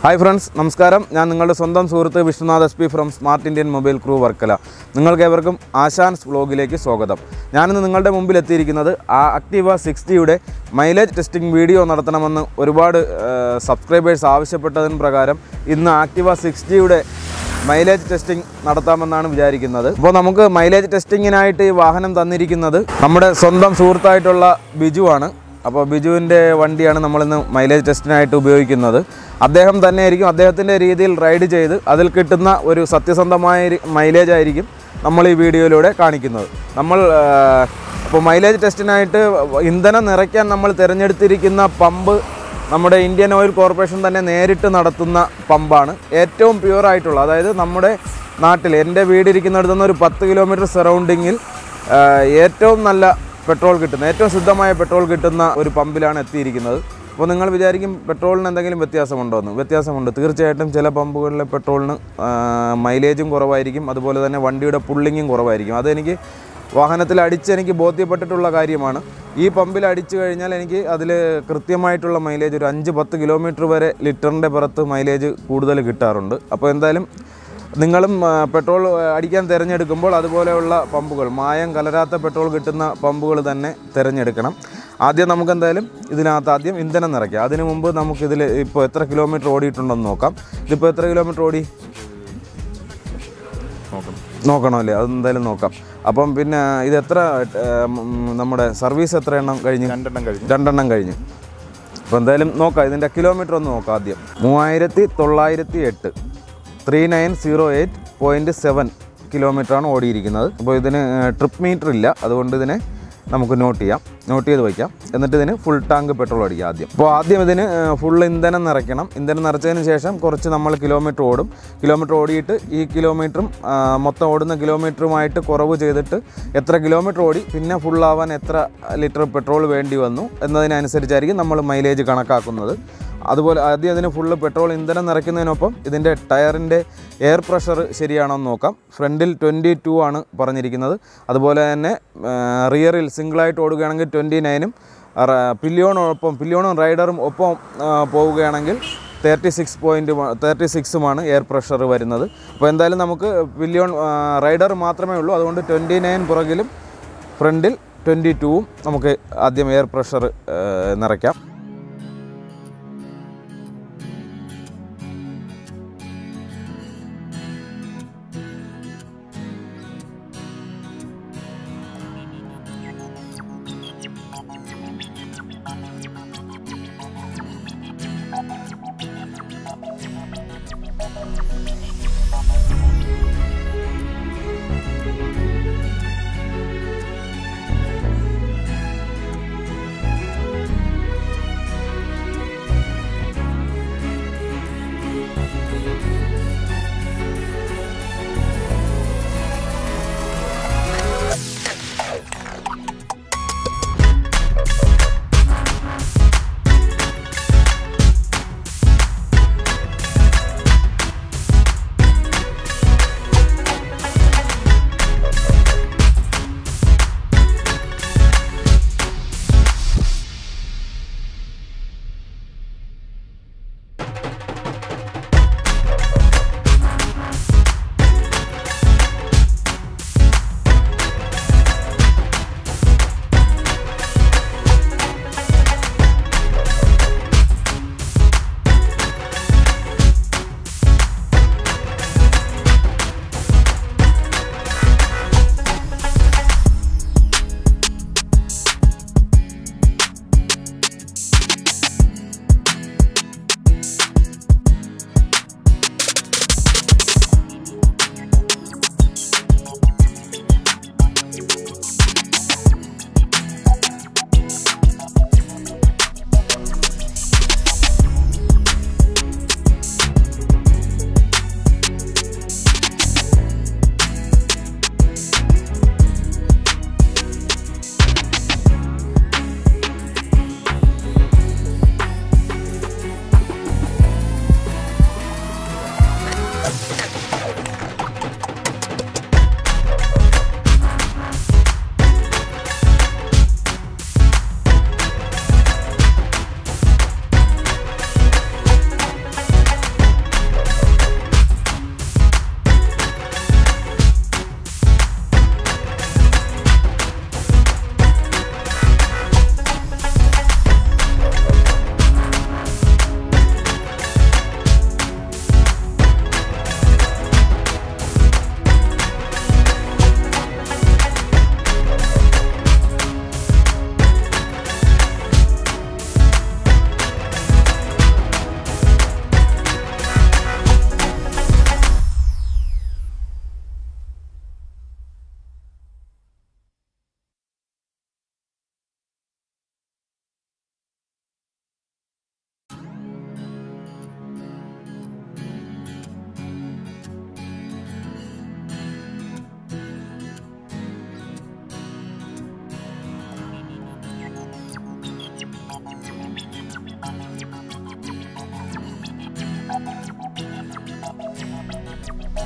hi friends നമസ്കാരം ഞാൻ നിങ്ങളുടെ സ്വന്തം സുഹൃത്ത് Vishnunath S P from smart Indian mobile crew Varkala നിങ്ങൾക്ക് ഏവർക്കും ആശാൻസ് വ്ലോഗിലേക്ക് സ്വാഗതം ഞാനിന്ന് നിങ്ങളുടെ മുമ്പിൽ എത്തിയിരിക്കുന്നത് ആ ആക്റ്റീവ സിക്സ്റ്റിയുടെ മൈലേജ് ടെസ്റ്റിംഗ് വീഡിയോ നടത്തണമെന്ന് ഒരുപാട് സബ്സ്ക്രൈബേഴ്സ് ആവശ്യപ്പെട്ടതിന് പ്രകാരം ഇന്ന് ആക്റ്റീവ സിക്സ്റ്റിയുടെ മൈലേജ് ടെസ്റ്റിംഗ് നടത്താമെന്നാണ് വിചാരിക്കുന്നത് അപ്പോൾ നമുക്ക് മൈലേജ് ടെസ്റ്റിങ്ങിനായിട്ട് ഈ വാഹനം തന്നിരിക്കുന്നത് നമ്മുടെ സ്വന്തം സുഹൃത്തായിട്ടുള്ള ബിജു ആണ് അപ്പോൾ ബിജുവിൻ്റെ വണ്ടിയാണ് നമ്മളിന്ന് മൈലേജ് ടെസ്റ്റിനായിട്ട് ഉപയോഗിക്കുന്നത് അദ്ദേഹം തന്നെ ആയിരിക്കും അദ്ദേഹത്തിൻ്റെ രീതിയിൽ റൈഡ് ചെയ്ത് അതിൽ കിട്ടുന്ന ഒരു സത്യസന്ധമായ രി- മൈലേജ് ആയിരിക്കും നമ്മൾ ഈ വീഡിയോയിലൂടെ കാണിക്കുന്നത് നമ്മൾ അപ്പോൾ മൈലേജ് ടെസ്റ്റിനായിട്ട് ഇന്ധനം നിറയ്ക്കാൻ നമ്മൾ തിരഞ്ഞെടുത്തിരിക്കുന്ന പമ്പ് നമ്മുടെ ഇന്ത്യൻ ഓയിൽ കോർപ്പറേഷൻ തന്നെ നേരിട്ട് നടത്തുന്ന പമ്പാണ് ഏറ്റവും പ്യുവർ ആയിട്ടുള്ള അതായത് നമ്മുടെ നാട്ടിൽ എൻ്റെ വീടിരിക്കുന്നിടത്തു നിന്ന് ഒരു പത്ത് കിലോമീറ്റർ സറൗണ്ടിങ്ങിൽ ഏറ്റവും നല്ല പെട്രോൾ കിട്ടുന്ന ഏറ്റവും ശുദ്ധമായ പെട്രോൾ കിട്ടുന്ന ഒരു പമ്പിലാണ് എത്തിയിരിക്കുന്നത് അപ്പോൾ നിങ്ങൾ വിചാരിക്കും പെട്രോളിന് എന്തെങ്കിലും വ്യത്യാസമുണ്ടോ എന്ന് വ്യത്യാസമുണ്ട് തീർച്ചയായിട്ടും ചില പമ്പുകളിലെ പെട്രോളിന് ആ, മൈലേജും കുറവായിരിക്കും അതുപോലെ തന്നെ വണ്ടിയുടെ പുള്ളിങ്ങും കുറവായിരിക്കും അതെനിക്ക് വാഹനത്തിൽ അടിച്ച് എനിക്ക് ബോധ്യപ്പെട്ടിട്ടുള്ള കാര്യമാണ് ഈ പമ്പിൽ അടിച്ചു കഴിഞ്ഞാൽ എനിക്ക് അതിൽ കൃത്യമായിട്ടുള്ള മൈലേജ് ഒരു അഞ്ച് പത്ത് കിലോമീറ്റർ വരെ ലിറ്ററിൻ്റെ പുറത്ത് മൈലേജ് കൂടുതൽ കിട്ടാറുണ്ട് അപ്പോൾ എന്തായാലും നിങ്ങളും ആ, പെട്രോൾ അടിക്കാൻ തിരഞ്ഞെടുക്കുമ്പോൾ അതുപോലെയുള്ള പമ്പുകൾ മായം കലരാത്ത പെട്രോൾ കിട്ടുന്ന പമ്പുകൾ തന്നെ തിരഞ്ഞെടുക്കണം ആദ്യം നമുക്ക് എന്തായാലും ഇതിനകത്ത് ആദ്യം ഇന്ധനം നിറയ്ക്കാം അതിനു മുമ്പ് നമുക്കിതിൽ ഇപ്പോൾ എത്ര കിലോമീറ്റർ ഓടിയിട്ടുണ്ടെന്ന് നോക്കാം ഇതിപ്പോൾ എത്ര കിലോമീറ്റർ ഓടി നോക്കണമല്ലേ അതെന്തായാലും നോക്കാം അപ്പം പിന്നെ ഇത് എത്ര ഏർ, ഉം, നമ്മുടെ സർവീസ് എത്ര എണ്ണം കഴിഞ്ഞു രണ്ടെണ്ണം കഴിഞ്ഞു രണ്ടെണ്ണം കഴിഞ്ഞു അപ്പോൾ എന്തായാലും നോക്കാം ഇതിൻ്റെ കിലോമീറ്റർ ഒന്ന് നോക്കാം ആദ്യം മൂവായിരത്തി തൊള്ളായിരത്തി എട്ട് three nine zero eight point seven കിലോമീറ്ററാണ് ഓടിയിരിക്കുന്നത് അപ്പോൾ ഇതിന് ട്രിപ്പ് മീറ്റർ ഇല്ല അതുകൊണ്ട് ഇതിനെ നമുക്ക് നോട്ട് ചെയ്യാം നോട്ട് ചെയ്ത് വയ്ക്കാം എന്നിട്ട് ഇതിന് ഫുൾ ടാങ്ക് പെട്രോൾ അടിക്കാം ആദ്യം അപ്പോൾ ആദ്യം ഇതിന് ഫുൾ ഇന്ധനം നിറയ്ക്കണം ഇന്ധനം നിറച്ചതിന് ശേഷം കുറച്ച് നമ്മൾ കിലോമീറ്റർ ഓടും കിലോമീറ്റർ ഓടിയിട്ട് ഈ കിലോമീറ്ററും ആ, മൊത്തം ഓടുന്ന കിലോമീറ്ററുമായിട്ട് കുറവ് ചെയ്തിട്ട് എത്ര കിലോമീറ്റർ ഓടി പിന്നെ ഫുള്ളാവാൻ എത്ര ലിറ്റർ പെട്രോൾ വേണ്ടി വന്നു എന്നതിനനുസരിച്ചായിരിക്കും നമ്മൾ മൈലേജ് കണക്കാക്കുന്നത് അതുപോലെ ആദ്യം അതിന് ഫുള്ള് പെട്രോൾ ഇന്ധനം നിറയ്ക്കുന്നതിനൊപ്പം ഇതിൻ്റെ ടയറിൻ്റെ എയർ പ്രഷർ ശരിയാണോ എന്ന് നോക്കാം ഫ്രണ്ടിൽ ട്വൻറ്റി ടു ആണ് പറഞ്ഞിരിക്കുന്നത് അതുപോലെ തന്നെ റിയറിൽ സിംഗിളായിട്ട് ഓടുകയാണെങ്കിൽ ട്വൻറ്റി നയനും പില്ലിയോണൊപ്പം പില്ലിയോണും റൈഡറും ഒപ്പം ആ, പോവുകയാണെങ്കിൽ തേർട്ടി സിക്സ് പോയിൻറ്റ് തേർട്ടി സിക്സുമാണ് എയർ പ്രഷർ വരുന്നത് അപ്പോൾ എന്തായാലും നമുക്ക് പില്ലിയോൺ റൈഡർ മാത്രമേ ഉള്ളൂ അതുകൊണ്ട് ട്വൻറ്റി നയൻ പുറകിലും ഫ്രണ്ടിൽ ട്വൻറ്റി ടൂവും നമുക്ക് ആദ്യം എയർ പ്രഷർ നിറയ്ക്കാം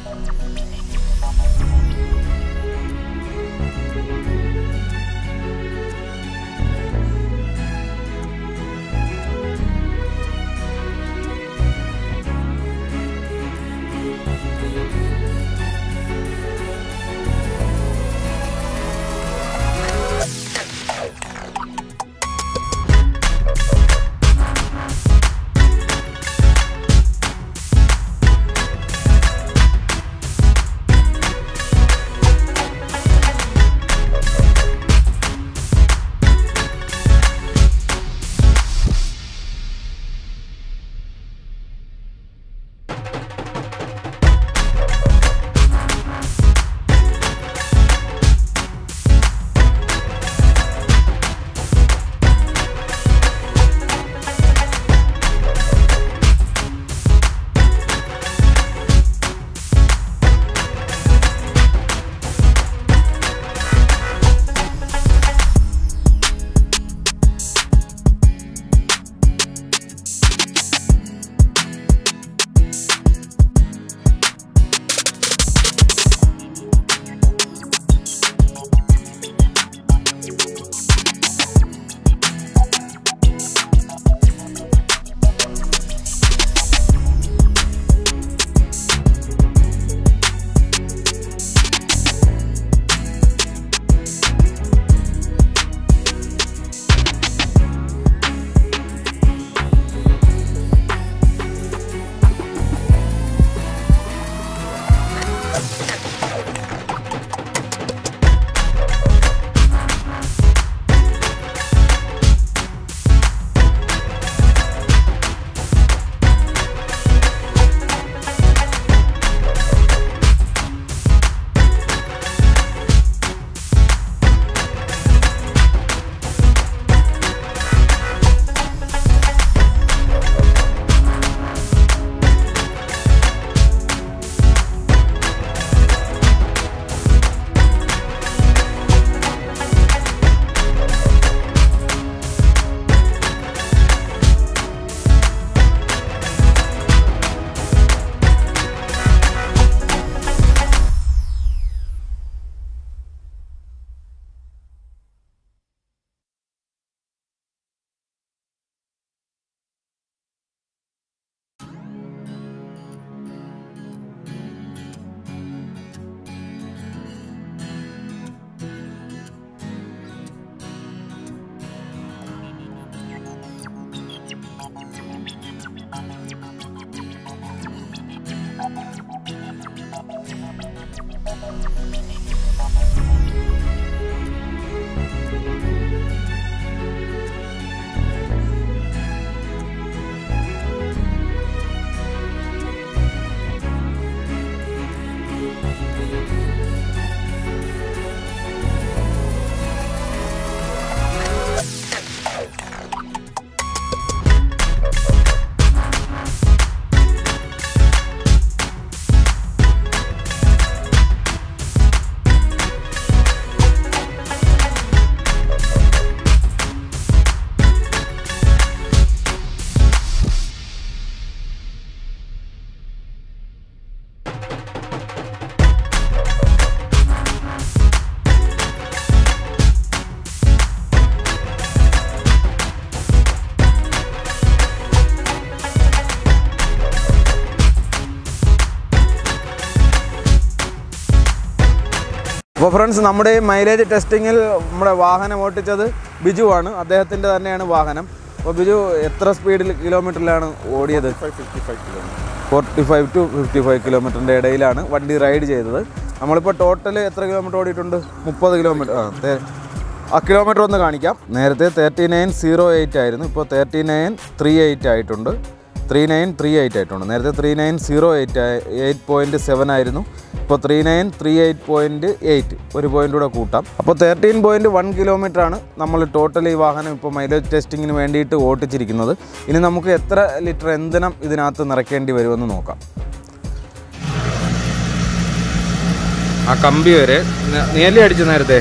അപ്പോൾ ഫ്രണ്ട്സ് നമ്മുടെ ഈ മൈലേജ് ടെസ്റ്റിങ്ങിൽ നമ്മുടെ വാഹനം ഓട്ടിച്ചത് ബിജു ആണ് അദ്ദേഹത്തിൻ്റെ തന്നെയാണ് വാഹനം അപ്പോൾ ബിജു എത്ര സ്പീഡിൽ കിലോമീറ്ററിലാണ് ഓടിയത് forty five to fifty five കിലോമീറ്ററിൻ്റെ ഇടയിലാണ് വണ്ടി റൈഡ് ചെയ്തത് നമ്മളിപ്പോൾ ടോട്ടൽ എത്ര കിലോമീറ്റർ ഓടിയിട്ടുണ്ട് മുപ്പത് കിലോമീറ്റർ ആ തേ- ആ കിലോമീറ്റർ ഒന്ന് കാണിക്കാം നേരത്തെ തേർട്ടി നയൻ സീറോ എയ്റ്റ് ആയിരുന്നു ഇപ്പോൾ തേർട്ടി നയൻ ത്രീ എയ്റ്റ് ആയിട്ടുണ്ട് ത്രീ നയൻ ത്രീ എയ്റ്റ് ആയിട്ടുണ്ട് നേരത്തെ three nine zero eight eight point seven ആയിരുന്നു ഇപ്പോൾ three nine three eight point eight ഒരു പോയിൻ്റ് കൂടെ കൂട്ടാം അപ്പോൾ തേർട്ടീൻ പോയിൻറ്റ് വൺ കിലോമീറ്റർ ആണ് നമ്മൾ ടോട്ടൽ ഈ വാഹനം ഇപ്പോൾ മൈലേജ് ടെസ്റ്റിങ്ങിന് വേണ്ടിയിട്ട് ഓട്ടിച്ചിരിക്കുന്നത് ഇനി നമുക്ക് എത്ര ലിറ്റർ ഇന്ധനം ഇതിനകത്ത് നിറയ്ക്കേണ്ടി വരുമെന്ന് നോക്കാം ആ കമ്പി വരെ നീലി അടിച്ചു നേരത്തെ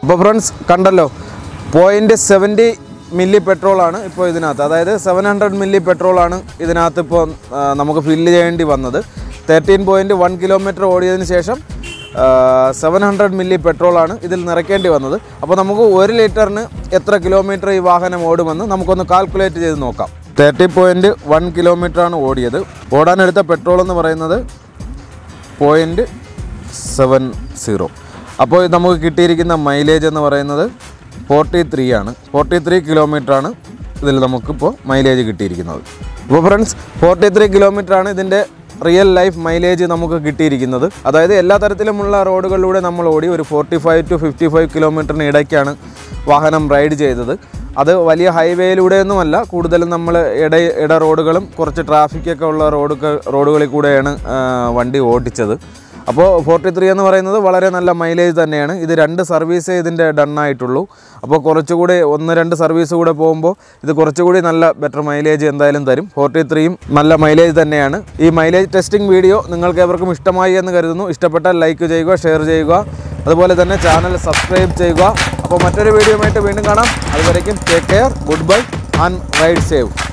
അപ്പോൾ ഫ്രണ്ട്സ് കണ്ടല്ലോ പോയിൻറ്റ് സെവൻറ്റി മില്ലി പെട്രോളാണ് ഇപ്പോൾ ഇതിനകത്ത് അതായത് സെവൻ ഹൺഡ്രഡ് മില്ലി പെട്രോളാണ് ഇതിനകത്ത് ഇപ്പോൾ ആ, നമുക്ക് ഫില്ല് ചെയ്യേണ്ടി വന്നത് തേർട്ടീൻ പോയിൻറ്റ് വൺ കിലോമീറ്റർ ഓടിയതിന് ശേഷം സെവൻ ഹൺഡ്രഡ് മില്ലി പെട്രോളാണ് ഇതിൽ നിറയ്ക്കേണ്ടി വന്നത് അപ്പോൾ നമുക്ക് ഒരു ലിറ്ററിന് എത്ര കിലോമീറ്റർ ഈ വാഹനം ഓടുമെന്ന് നമുക്കൊന്ന് കാൽക്കുലേറ്റ് ചെയ്ത് നോക്കാം തേർട്ടി പോയിൻറ്റ് വൺ കിലോമീറ്ററാണ് ഓടിയത് ഓടാനെടുത്ത പെട്രോൾ എന്ന് പറയുന്നത് പോയിൻറ്റ് സെവൻ സീറോ അപ്പോൾ ഇത് നമുക്ക് കിട്ടിയിരിക്കുന്ന മൈലേജ് എന്ന് പറയുന്നത് ഫോർട്ടി ത്രീ ആണ് ഫോർട്ടി ത്രീ ആണ് ഇതിൽ നമുക്കിപ്പോൾ മൈലേജ് കിട്ടിയിരിക്കുന്നത് അപ്പോൾ ഫ്രണ്ട്സ് ഫോർട്ടി ത്രീ ആണ് ഇതിൻ്റെ റിയൽ ലൈഫ് മൈലേജ് നമുക്ക് കിട്ടിയിരിക്കുന്നത് അതായത് എല്ലാ തരത്തിലുമുള്ള റോഡുകളിലൂടെ നമ്മൾ ഓടി ഒരു forty five to fifty five കിലോമീറ്ററിന് ഇടയ്ക്കാണ് വാഹനം റൈഡ് ചെയ്തത് അത് വലിയ ഹൈവേയിലൂടെയൊന്നുമല്ല കൂടുതലും നമ്മൾ ഇട ഇട റോഡുകളും കുറച്ച് ട്രാഫിക്കൊക്കെ ഉള്ള റോഡുകൾ റോഡുകളിൽ കൂടെയാണ് ആ, വണ്ടി ഓടിച്ചത് അപ്പോൾ ഫോർട്ടി ത്രീ എന്ന് പറയുന്നത് വളരെ നല്ല മൈലേജ് തന്നെയാണ് ഇത് രണ്ട് സർവീസേ ഇതിൻ്റെ ഡൺ ആയിട്ടുള്ളൂ അപ്പോൾ കുറച്ചുകൂടി ഒന്ന് രണ്ട് സർവീസ് കൂടെ പോകുമ്പോൾ ഇത് കുറച്ചുകൂടി നല്ല ബെറ്റർ മൈലേജ് എന്തായാലും തരും ഫോർട്ടി ത്രീയും നല്ല മൈലേജ് തന്നെയാണ് ഈ മൈലേജ് ടെസ്റ്റിംഗ് വീഡിയോ നിങ്ങൾക്ക് ഏവർക്കും ഇഷ്ടമായി എന്ന് കരുതുന്നു ഇഷ്ടപ്പെട്ടാൽ ലൈക്ക് ചെയ്യുക ഷെയർ ചെയ്യുക അതുപോലെ തന്നെ ചാനൽ സബ്സ്ക്രൈബ് ചെയ്യുക അപ്പോൾ മറ്റൊരു വീഡിയോയുമായിട്ട് വീണ്ടും കാണാം അതുവരേക്കും take care good bye and ride save